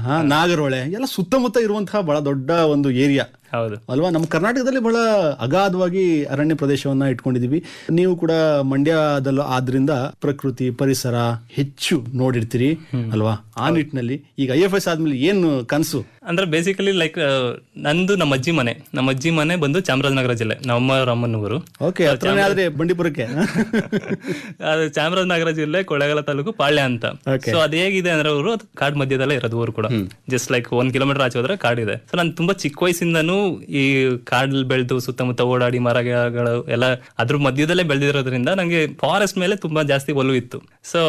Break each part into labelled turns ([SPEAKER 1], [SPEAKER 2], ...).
[SPEAKER 1] ಹಾ ನಾಗರಹೊಳೆ ಎಲ್ಲ ಸುತ್ತಮುತ್ತ ಇರುವಂತಹ ಬಹಳ ದೊಡ್ಡ ಒಂದು ಏರಿಯಾ
[SPEAKER 2] ಹೌದು
[SPEAKER 1] ಅಲ್ವಾ ನಮ್ಮ ಕರ್ನಾಟಕದಲ್ಲಿ ಬಹಳ ಅಗಾಧವಾಗಿ ಅರಣ್ಯ ಪ್ರದೇಶವನ್ನ ಇಟ್ಕೊಂಡಿದೀವಿ ನೀವು ಕೂಡ ಮಂಡ್ಯದಲ್ಲೂ ಆದ್ರಿಂದ ಪ್ರಕೃತಿ ಪರಿಸರ ಹೆಚ್ಚು ನೋಡಿರ್ತೀರಿ ಅಲ್ವಾ ಆ ನಿಟ್ಟಿನಲ್ಲಿ ಈಗ ಐ ಎಫ್ ಎಸ್ ಆದ್ಮೇಲೆ ಏನು ಕನಸು
[SPEAKER 2] ಅಂದ್ರೆ ಬೇಸಿಕಲಿ ಲೈಕ್ ನಂದು ನಮ್ಮ ಅಜ್ಜಿ ಮನೆ ನಮ್ಮ ಅಜ್ಜಿ ಮನೆ ಬಂದು ಚಾಮರಾಜನಗರ ಜಿಲ್ಲೆ ನಮ್ಮ ಅಮ್ಮನ ಊರು
[SPEAKER 1] ಓಕೆ ಹತ್ರನೇ ಆದ್ರೆ ಬಂಡೀಪುರಕ್ಕೆ
[SPEAKER 2] ಅದು ಚಾಮರಾಜನಗರ ಜಿಲ್ಲೆ ಕೊಳ್ಳೇಗಾಲ ತಾಲೂಕು ಪಾಳ್ಯ ಅಂತ ಸೊ ಅದು ಹೇಗಿದೆ ಅಂದ್ರೆ ಅವರು ಕಾಡ್ ಮಧ್ಯದಲ್ಲೇ ಇರೋದು ಊರು ಕೂಡ ಜಸ್ಟ್ ಲೈಕ್ ಒಂದ್ ಕಿಲೋಮೀಟರ್ ಆಚೆ ಹೋದ್ರೆ ಕಾಡಿದೆ ಸೊ ನಾನು ತುಂಬಾ ಚಿಕ್ಕ ವಯಸ್ಸಿಂದನೂ ಈ ಕಾಡಲ್ಲಿ ಬೆಳೆದು ಸುತ್ತಮುತ್ತ ಓಡಾಡಿ ಮರಗಳು ಎಲ್ಲ ಅದ್ರ ಮಧ್ಯದಲ್ಲೇ ಬೆಳೆದಿರೋದ್ರಿಂದ ನಂಗೆ ಫಾರೆಸ್ಟ್ ಮೇಲೆ ತುಂಬಾ ಜಾಸ್ತಿ ಒಲವು ಇತ್ತು ಸೊ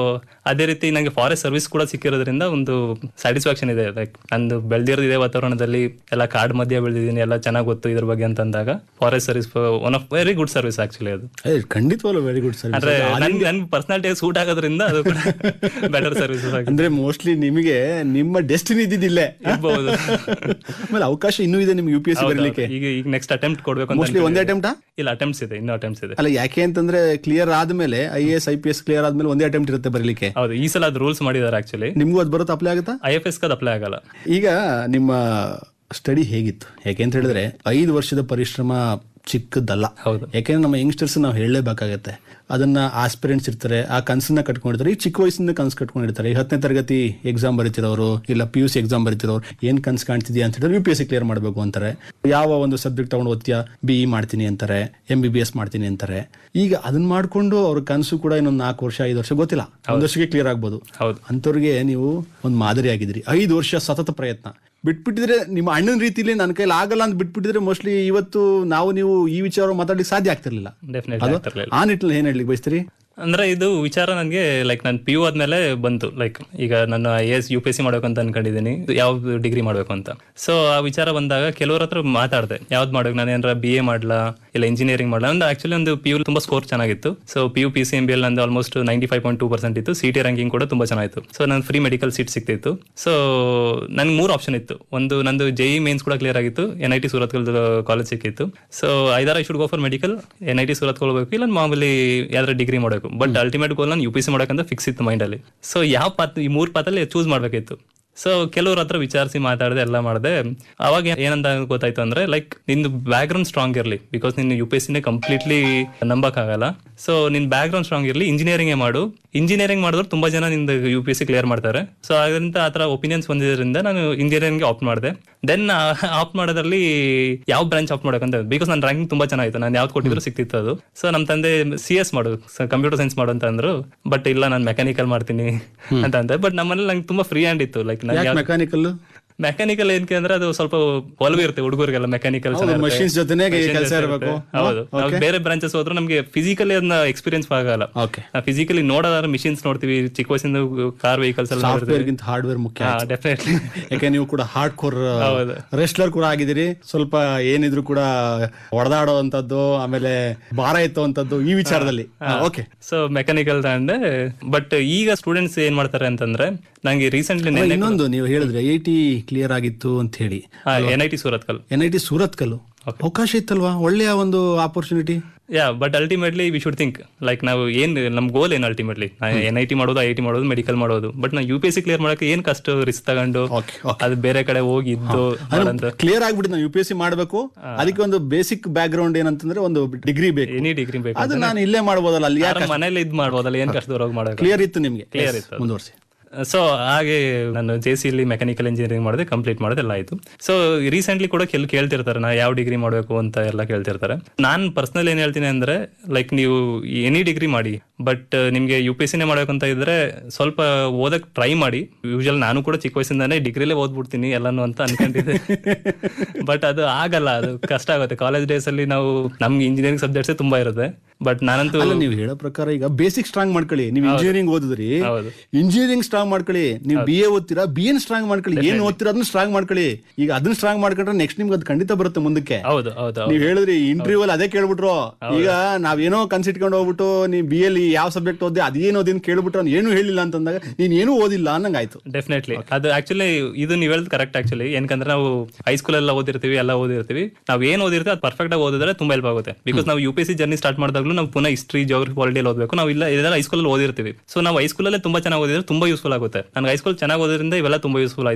[SPEAKER 2] ಅದೇ ರೀತಿ ನಂಗೆ ಫಾರೆಸ್ಟ್ ಸರ್ವಿಸ್ ಕೂಡ ಸಿಕ್ಕಿರೋದ್ರಿಂದ ಒಂದು ಸ್ಯಾಟಿಸ್ಫ್ಯಾಕ್ಷನ್ ಇದೆ ಲೈಕ್ ನಂದು ಬೆಳೆದಿರೋದು ಇದೇ ವಾತಾವರಣದಲ್ಲಿ ಎಲ್ಲ ಕಾಡ್ ಮಧ್ಯ ಬೆಳೆದಿದ್ದೀನಿ ಎಲ್ಲ ಚೆನ್ನಾಗಿ ಗೊತ್ತು ಇದ್ರ ಬಗ್ಗೆ ಅಂತ ಅಂದಾಗ forest service one of very good service actually ಅದು
[SPEAKER 1] ಏ, ಖಂಡಿತವಾಗ್ಲೂ ವೆರಿ ಗುಡ್ ಸರ್
[SPEAKER 2] ಅಂದ್ರೆ ನನ್ ನನ್ ಪರ್ಸನಾಲಿಟಿ ಸೂಟ್ ಆಗೋದ್ರಿಂದ ಅದು ಕೂಡ ಬೆಟರ್ ಸರ್ವಿಸಸ್ ಆಗಿ
[SPEAKER 1] ಅಂದ್ರೆ ಮೋಸ್ಟ್ಲಿ ನಿಮಗೆ ನಿಮ್ಮ ಡೆಸ್ಟಿನಿ ಇದ್ದಿದ್ದಿಲ್ಲೇ
[SPEAKER 2] ಇರ್ಬೋದು
[SPEAKER 1] ಆಮೇಲೆ ಅವಕಾಶ ಇನ್ನೂ ಇದೆ ನಿಮ್ಗೆ ಯು ಪಿ ಎಸ್ ಸಿ ಬರಲಿಕ್ಕೆ
[SPEAKER 2] ಈಗ ಈಗ ನೆಕ್ಸ್ಟ್ ಅಟೆಂಪ್ಟ್ ಕೊಡ್ಬೇಕು ಅಂತ
[SPEAKER 1] ಮೋಸ್ಟ್ಲಿ ಒಂದೇ ಅಟೆಂಪ್ಟಾ
[SPEAKER 2] ಇಲ್ಲ ಅಟೆಂಪ್ಟ್ಸ್ ಇದೆ ಇನ್ನೂ ಅಟೆಂಪ್ಟ್ಸ್ ಇದೆ
[SPEAKER 1] ಅಲ್ಲ ಯಾಕೆ ಅಂತಂದ್ರೆ ಕ್ಲಿಯರ್ ಆದ್ಮೇಲೆ I S I P S clear ಆದ್ಮೇಲೆ ಒಂದೇ ಅಟೆಂಪ್ಟ್ ಇರುತ್ತೆ ಬರಲಿಕ್ಕೆ
[SPEAKER 2] ಹೌದು ಈ ಸಲ ಅದು ರೂಲ್ಸ್ ಮಾಡಿದ್ದಾರೆ ಆಕ್ಚುಲಿ
[SPEAKER 1] ನಿಮ್ಗೂ ಅದು ಬರುತ್ತೆ ಅಪ್ಲೈ ಆಗುತ್ತಾ
[SPEAKER 2] ಐ ಎಫ್ ಎಸ್ ಕದ್ ಅಪ್ಲೈ ಆಗಲ್ಲ
[SPEAKER 1] ಈಗ ನಿಮ್ಮ ಸ್ಟಡಿ ಹೇಗಿತ್ತು ಯಾಕೆ ಅಂತ ಹೇಳಿದ್ರೆ ಐದು ವರ್ಷದ ಪರಿಶ್ರಮ ಚಿಕ್ಕದಲ್ಲ
[SPEAKER 2] ಹೌದು.
[SPEAKER 1] ಯಾಕೆಂದ್ರೆ ನಮ್ಮ ಯಂಗ್ಸ್ಟರ್ಸ್ ನಾವು ಹೇಳಲೇಬೇಕಾಗತ್ತೆ ಅದನ್ನ ಆಸ್ಪಿರೆಂಟ್ಸ್ ಇರ್ತಾರೆ ಆ ಕನಸನ್ನ ಕಟ್ಕೊಂಡಿರ್ತಾರೆ ಈ ಚಿಕ್ಕ ವಯಸ್ಸಿಂದ ಕನಸು ಕಟ್ಕೊಂಡಿರ್ತಾರೆ ಈ ಹತ್ತನೇ ತರಗತಿ ಎಕ್ಸಾಮ್ ಬರೀತಿರೋರು ಇಲ್ಲ ಪಿ ಯು ಸಿ ಎಕ್ಸಾಮ್ ಬರೀತಿರೋರು ಏನ್ ಕನಸು ಕಾಣ್ತಿದ್ಯಾ ಅಂತ ಹೇಳಿದ್ರೆ U P S C clear ಮಾಡಬೇಕು ಅಂತಾರೆ ಯಾವ ಒಂದು ಸಬ್ಜೆಕ್ಟ್ ತಗೊಂಡು ಓದ್ತೀಯಾ ಬಿ ಇ ಮಾಡ್ತೀನಿ ಅಂತಾರೆ ಎಂ ಬಿ ಬಿ ಎಸ್ ಮಾಡ್ತೀನಿ ಅಂತಾರೆ ಈಗ ಅದನ್ನ ಮಾಡ್ಕೊಂಡು ಅವ್ರ ಕನಸು ಕೂಡ ಇನ್ನೊಂದು ನಾಲ್ಕು ವರ್ಷ ಐದು ವರ್ಷ ಗೊತ್ತಿಲ್ಲ ಒಂದು ವರ್ಷಕ್ಕೆ ಕ್ಲಿಯರ್ ಆಗ್ಬೋದು
[SPEAKER 2] ಹೌದು
[SPEAKER 1] ಅಂಥವ್ರಿಗೆ ನೀವು ಒಂದು ಮಾದರಿ ಆಗಿದ್ರಿ ಐದು ವರ್ಷ ಸತತ ಪ್ರಯತ್ನ ಬಿಟ್ಬಿಟ್ಟಿದ್ರೆ ನಿಮ್ಮ ಅಣ್ಣನ ರೀತಿಲಿ ನನ್ನ ಕೈಲಿ ಆಗಲ್ಲ ಅಂತ ಬಿಟ್ಬಿಟ್ಟಿದ್ರೆ ಮೋಸ್ಟ್ಲಿ ಇವತ್ತು ನಾವು ನೀವು ಈ ವಿಚಾರ ಮಾತಾಡ್ಲಿಕ್ಕೆ ಸಾಧ್ಯ ಆಗ್ತಿರ್ಲಿಲ್ಲ
[SPEAKER 2] ಡೆಫಿನೆಟ್
[SPEAKER 1] ಅದು
[SPEAKER 2] ಆಗ್ತಿರ್ಲಿಲ್ಲ
[SPEAKER 1] ಆ ನಿಟ್ಟಿನಲ್ಲಿ ಏನ್ ಹೇಳ್ಲಿಕ್ಕೆ ಬಯಸ್ತೀರಿ
[SPEAKER 2] ಅಂದ್ರೆ ಇದು ವಿಚಾರ ನನಗೆ ಲೈಕ್ ನಾನು ಪಿ ಯು ಆದ್ಮೇಲೆ ಬಂತು ಲೈಕ್ ಈಗ ನಾನು I S U P S C ಮಾಡ್ಬೇಕು ಅಂತ ಅನ್ಕೊಂಡಿದ್ದೀನಿ ಯಾವ ಡಿಗ್ರಿ ಮಾಡ್ಬೇಕು ಅಂತ ಸೊ ಆ ವಿಚಾರ ಬಂದಾಗ ಕೆಲವ್ರ ಹತ್ರ ಮಾತಾಡಿದೆ ಯಾವ್ದು ಮಾಡ್ಬೇಕು ನಾನು ಏನಾರ ಬಿ ಎ ಮಾಡ್ಲಾ ಇಲ್ಲ ಇಂಜಿನಿಯರಿಂಗ್ ಮಾಡ್ಲಾ ಒಂದು ಆಕ್ಚುಲಿ ಒಂದು ಪಿ ಯು ತುಂಬಾ ಸ್ಕೋರ್ ಚೆನ್ನಾಗಿತ್ತು so P U P C M B L ನಂದು almost ninety five point two percent ಇತ್ತು ಸಿ ಟಿ ರ್ಯಾಂಕಿಂಗ್ ಕೂಡ ತುಂಬಾ ಚೆನ್ನಾಗಿತ್ತು ಸೊ ನಾನು ಫ್ರೀ ಮೆಡಿಕಲ್ ಸೀಟ್ ಸಿಕ್ತಿತ್ತು ಸೊ ನನ್ಗೆ ಮೂರು ಆಪ್ಷನ್ ಇತ್ತು ಒಂದು ನಂದು ಜೆ ಇ ಮೇನ್ಸ್ ಕೂಡ ಕ್ಲಿಯರ್ ಆಗಿತ್ತು N I T Surat college ಸಿಕ್ಕಿತ್ತು ಸೊ ಐದಾರ I should go for medical N I T Surat ಹೋಗ್ಬೇಕು ಇಲ್ಲ ಮಾಮೂಲಿ ಯಾವ್ದಾರ ಡಿಗ್ರಿ ಮಾಡಬೇಕು ಬಟ್ ಅಲ್ಟಿಮೇಟ್ ಗೋಲ್ ನಾನು ಯು ಪಿ ಸಿ ಮಾಡಬೇಕಂತ ಫಿಕ್ಸ್ ಇತ್ತು ಮೈಂಡಲ್ಲಿ ಸೊ ಯಾವ ಪಾತ್ ಈ ಮೂರು ಪಾತಲ್ಲಿ ಚೂಸ್ ಮಾಡಬೇಕಿತ್ತು ಸೊ ಕೆಲವ್ರ ಹತ್ರ ವಿಚಾರಿಸಿ ಮಾತಾಡಿದೆ ಎಲ್ಲ ಮಾಡಿದೆ ಅವಾಗ ಏನಂತ ಗೊತ್ತಾಯ್ತು ಅಂದ್ರೆ ಲೈಕ್ ನಿಂದು ಬ್ಯಾಕ್ ಗ್ರೌಂಡ್ ಸ್ಟ್ರಾಂಗ್ ಇರಲಿ ಬಿಕಾಸ್ ನಿನ್ನ ಯು ಪಿ ಎಸ್ ಸಿನೇ ಕಂಪ್ಲೀಟ್ಲಿ ನಂಬಕ್ಕಾಗಲ್ಲ ಸೊ ನಿನ್ ಬ್ಯಾಕ್ ಗ್ರೌಂಡ್ ಸ್ಟ್ರಾಂಗ್ ಇರಲಿ ಇಂಜಿನಿಯರಿಂಗ್ ಮಾಡು ಇಂಜಿನಿಯರಿಂಗ್ ಮಾಡಿದ್ರೆ ತುಂಬಾ ಜನ ನಿಂದು U P S C clear ಮಾಡ್ತಾರೆ ಸೊ ಅದರಿಂದ ಆ ಥರ ಒಪಿನಿಯನ್ಸ್ ಬಂದಿದ್ದರಿಂದ ನಾನು ಇಂಜಿನಿಯರಿಂಗ್ ಆಪ್ಟ್ ಮಾಡಿದೆ ದೆನ್ ಆಪ್ಟ್ ಮಾಡೋದ್ರಲ್ಲಿ ಯಾವ ಬ್ರಾಂಚ್ ಆಪ್ಟ್ ಮಾಡಬೇಕಂತ ಬಿಕಾಸ್ ನನ್ನ ರ್ಯಾಂಕಿಂಗ್ ತುಂಬಾ ಚೆನ್ನಾಗಿತ್ತು ನಾನು ಯಾವ್ದು ಕೊಟ್ಟಿದ್ರು ಸಿಕ್ತಿತ್ತು ಅದು ಸೊ ನಮ್ಮ ತಂದೆ ಸಿ ಎಸ್ ಮಾಡು ಕಂಪ್ಯೂಟರ್ ಸೈನ್ಸ್ ಮಾಡು ಅಂತ ಅಂದ್ರು ಬಟ್ ಇಲ್ಲ ನಾನು ಮೆಕ್ಯಾನಿಕಲ್ ಮಾಡ್ತೀನಿ ಅಂತ ಅಂದೆ ಬಟ್ ನಮ್ಮನೇಲಿ ನಂಗೆ ತುಂಬಾ ಫ್ರೀ ಹ್ಯಾಂಡ್ ಇತ್ತು ಲೈಕ್
[SPEAKER 1] ಯಾಕೆ ಮೆಕ್ಯಾನಿಕಲ್
[SPEAKER 2] ಮೆಕ್ಯಾನಿಕಲ್ ಏನಕ್ಕೆ ಅಂದ್ರೆ ಅದು ಸ್ವಲ್ಪ ಒಲವು ಇರುತ್ತೆ ಹುಡುಗರಿಗೆಲ್ಲ ಮೆಕ್ಯಾನಿಕಲ್
[SPEAKER 1] machines ಜೊತೆನೇ ಕೆಲಸ ಇರಬೇಕು
[SPEAKER 2] ಹೌದು ನಾವು ಬೇರೆ ಬ್ರಾಂಚಸ್ ಹೋದ್ರೆ ನಮ್ಗೆ ಫಿಸಿಕಲಿ ಅದನ್ನ ಎಕ್ಸ್ಪೀರಿಯನ್ಸ್ ಆಗಲ್ಲ
[SPEAKER 1] ಓಕೆ
[SPEAKER 2] ಫಿಸಿಕಲಿ ನೋಡೋದಾದ್ರೆ ಮಿಷಿನ್ಸ್ ನೋಡ್ತೀವಿ ಚಿಕ್ಕ ವಯಸ್ಸಿಂದ ಕಾರ್ ವೆಹಿಕಲ್ಸ್ ಎಲ್ಲ
[SPEAKER 1] ಸಾಫ್ಟ್ವೇರ್ ಗಿಂತ ಹಾರ್ಡ್ವೇರ್ ಮುಖ್ಯ
[SPEAKER 2] ಡೆಫಿನೆಟ್ಲಿ
[SPEAKER 1] ಯಾಕೆ ನೀವು ಕೂಡ ಹಾರ್ಡ್ ಕೋರ್
[SPEAKER 2] ಹೌದು.
[SPEAKER 1] ರೆಸ್ಲರ್ ಕೂಡ ಆಗಿದ್ದೀರಿ ಸ್ವಲ್ಪ ಏನಿದ್ರು ಕೂಡ ಹೊಡೆದಾಡುವಂತದ್ದು ಆಮೇಲೆ ಭಾರ ಎತ್ತುವಂತದ್ದು ಈ ವಿಚಾರದಲ್ಲಿ ಓಕೆ
[SPEAKER 2] ಸೊ ಮೆಕ್ಯಾನಿಕಲ್ ತಗೊಂಡೆ ಬಟ್ ಈಗ ಸ್ಟೂಡೆಂಟ್ಸ್ ಏನ್ ಮಾಡ್ತಾರೆ ಅಂತಂದ್ರೆ ನಂಗೆ ರೀಸೆಂಟ್ಲಿ
[SPEAKER 1] ಇನ್ನೊಂದು ನೀವು ಹೇಳಿದ್ರೆ ಐ ಟಿ ಕ್ಲಿಯರ್ ಆಗಿತ್ತು ಅಂತ ಹೇಳಿ
[SPEAKER 2] N I T Surathkal
[SPEAKER 1] N I T Surathkal ಅವಕಾಶ ಇತ್ತಲ್ವಾ ಒಳ್ಳೆಯ ಒಂದು opportunity
[SPEAKER 2] yeah but ultimately we should think like ನಾವು ಏನ್ ನಮ್ ಗೋಲ್ ಏನು ಅಲ್ಟಿಮೇಟ್ಲಿ ಎನ್ ಐ ಟಿ ಮಾಡೋದು ಐ ಟಿ ಮಾಡೋದು ಮೆಡಿಕಲ್ ಮಾಡೋದು ಬಟ್ ನಾವು U P S C clear ಮಾಡಕ್ಕೆ ಏನ್ ಕಷ್ಟ ರಿಸ್ಕ್ ತಗೊಂಡು
[SPEAKER 1] ಓಕೆ
[SPEAKER 2] ಅದು ಬೇರೆ ಕಡೆ ಹೋಗಿ ಇದ್ದು ಮಾಡಂತ
[SPEAKER 1] ಕ್ಲಿಯರ್ ಆಗ್ಬಿಟ್ಟು ನಾವು ಯು ಪಿ ಎಸ್ ಸಿ ಮಾಡಬೇಕು ಅದಕ್ಕೆ ಒಂದು ಬೇಸಿಕ್ ಬ್ಯಾಕ್ ಗ್ರೌಂಡ್ ಏನಂತಂದ್ರೆ ಒಂದು ಡಿಗ್ರಿ ಬೇಕು
[SPEAKER 2] ಎನಿ ಡಿಗ್ರಿ ಬೇಕು
[SPEAKER 1] ಅದು ನಾನು ಇಲ್ಲೇ ಮಾಡ್ಬೋದಲ್ಲ ಅಲ್ಲಿ ಯಾಕೆ
[SPEAKER 2] ಆರಾಮ್ ಮನೇಲಿ ಇದ್ ಮಾಡ್ಬೋದಲ್ಲ ಏನ್ ಕಷ್ಟ ಹೋಗಿ ಮಾಡಕ್ಕೆ
[SPEAKER 1] ಕ್ಲಿಯರ್ ಇತ್ತು ನಿಮ್ಗೆ
[SPEAKER 2] Clear
[SPEAKER 1] Yes,
[SPEAKER 2] ಇತ್ತು.
[SPEAKER 1] ಮುಂದುವರ್ಸಿ
[SPEAKER 2] ಸೊ ಹಾಗೆ ನಾನು ಜೆ ಸಿ ಇಲ್ಲಿ ಮೆಕ್ಯಾನಿಕಲ್ ಇಂಜಿನಿಯರಿಂಗ್ ಮಾಡಿದೆ ಕಂಪ್ಲೀಟ್ ಮಾಡೋದು ಎಲ್ಲ ಆಯ್ತು ಸೊ ರೀಸೆಂಟ್ಲಿ ಕೂಡ ಕೆಲ್ ಕೇಳ್ತಿರ್ತಾರೆ ನಾ ಯಾವ ಡಿಗ್ರಿ ಮಾಡಬೇಕು ಅಂತ ಎಲ್ಲ ಕೇಳ್ತಿರ್ತಾರೆ ನಾನು ಪರ್ಸನಲ್ ಏನ್ ಹೇಳ್ತೀನಿ ಅಂದ್ರೆ ಲೈಕ್ ನೀವು ಎನಿ ಡಿಗ್ರಿ ಮಾಡಿ ಬಟ್ ನಿಮ್ಗೆ ಯು ಪಿ ಎಸ್ ಸಿನೇ ಮಾಡ್ಬೇಕು ಅಂತ ಇದ್ರೆ ಸ್ವಲ್ಪ ಓದಕ್ ಟ್ರೈ ಮಾಡಿ ಯೂಶಲ್ ನಾನು ಕೂಡ ಚಿಕ್ಕ ವಯಸ್ಸಿಂದಾನೇ ಡಿಗ್ರಿಲೇ ಓದ್ಬಿಡ್ತೀನಿ ಎಲ್ಲಾನು ಅಂತ ಅನ್ಕೊಂಡಿದ್ದೆ ಬಟ್ ಅದು ಆಗಲ್ಲ ಅದು ಕಷ್ಟ ಆಗುತ್ತೆ ಕಾಲೇಜ್ ಡೇಸ್ ಅಲ್ಲಿ ನಾವು ನಮ್ಗೆ ಇಂಜಿನಿಯರಿಂಗ್ ಸಬ್ಜೆಕ್ಟ್ಸ್ ತುಂಬಾ ಇರುತ್ತೆ ಬಟ್ ನಾನಂತೂ
[SPEAKER 1] ಅಲ್ಲ ನೀವು ಹೇಳೋ ಪ್ರಕಾರ ಈಗ ಬೇಸಿಕ್ ಸ್ಟ್ರಾಂಗ್ ಮಾಡ್ಕೊಳ್ಳಿ ನೀವು ಇಂಜಿನಿಯರಿಂಗ್ ಓದಿದ್ರಿ
[SPEAKER 2] ಹೌದು.
[SPEAKER 1] ಇಂಜಿನಿಯರಿಂಗ್ ಸ್ಟ್ರಾಂಗ್ ಮಾಡ್ಕೊಳ್ಳಿ ನೀವು ಬಿ ಎ ಓದ್ತೀರಾ ಬಿ ಎನ್ ಸ್ಟ್ರಾಂಗ್ ಮಾಡ್ಕೊಳ್ಳಿ ಏನ್ ಓದ್ತೀರಾ ಅದನ್ನ ಸ್ಟ್ರಾಂಗ್ ಮಾಡ್ಕೊಳ್ಳಿ ಈಗ ಅದನ್ನ ಸ್ಟ್ರಾಂಗ್ ಮಾಡ್ಕೊಂಡ್ರೆ ನೆಕ್ಸ್ಟ್ ನಿಮ್ಗೆ ಅದು ಖಂಡಿತ ಬರುತ್ತೆ ಮುಂದಕ್ಕೆ
[SPEAKER 2] ಹೌದು ಹೌದು ಹೌದು
[SPEAKER 1] ನೀವ್ ಹೇಳಿದ್ರಿ ಇಂಟರ್ವ್ಯೂ ಅಲ್ಲಿ ಅದೇ ಕೇಳ್ಬಿಟ್ರು ಈಗ ನಾವೇನೋ ಕನ್ಸಿಟ್ಕೊಂಡು ಹೋಗ್ಬಿಟ್ಟು ನೀ ಬಿ ಎಲ್ ಯಾವ ಸಬ್ಜೆಕ್ಟ್ ಓದಿ ಅದೇನು ಓದಿ ಅಂತ ಕೇಳ್ಬಿಟ್ರು ಅವ್ನು ಏನು ಹೇಳಿಲ್ಲ ಅಂತಂದಾಗ ನೀನ್ ಏನೂ ಓದಿಲ್ಲ ಅನ್ನಂಗಾಯ್ತು
[SPEAKER 2] ಡೆಫಿನೆಟ್ಲಿ ಅದು ಆಕ್ಚುಲಿ ಇದು ನೀವು ಹೇಳೋದು ಕರೆಕ್ಟ್ ಆಕ್ಚುಲಿ ಏನಕಂದ್ರೆ ನಾವು ಹೈಸ್ಕೂಲ್ ಎಲ್ಲ ಓದಿರ್ತೀವಿ ಎಲ್ಲ ಓದಿರ್ತೀವಿ ನಾವು ಏನ್ ಓದಿರ್ತೀವಿ ಅದು ಪರ್ಫೆಕ್ಟ್ ಆಗಿ ಓದಿದ್ರೆ ತುಂಬಾ ಹೆಲ್ಪ್ ಆಗುತ್ತೆ ಬಿಕಾಸ್ ನಾವು U P C journey start ಮಾಡಿದಾಗಲೂ ನಾವು ಪುನಃ ಹಿಸ್ಟ್ರಿ ಜೋಗ್ರಫಿ ಪಾಲಿಟಿಯಲ್ಲಿ ಓದಬೇಕು ನಾವು ಇಲ್ಲ ಇದೆಲ್ಲ ಹೈಸ್ಕೂಲ್ ಅಲ್ಲಿ ಓದಿರ್ತೀವಿ ಸೊ ನಾವು ಹೈಸ್ಕೂಲಲ್ಲೇ ತುಂಬಾ ಚೆನ್ನಾಗಿ ಓದಿದ್ರೆ ತುಂಬಾ ಯೂಸ್ಫುಲ್ ಆಗುತ್ತೆ ನನಗೆ ಹೈಸ್ಕೂಲ್ ಚೆನ್ನಾಗಿ ಓದೋದ್ರಿಂದ ಇವೆಲ್ಲ ತುಂಬಾ ಯೂಸ್ಫುಲ್ ಆಯ್ತು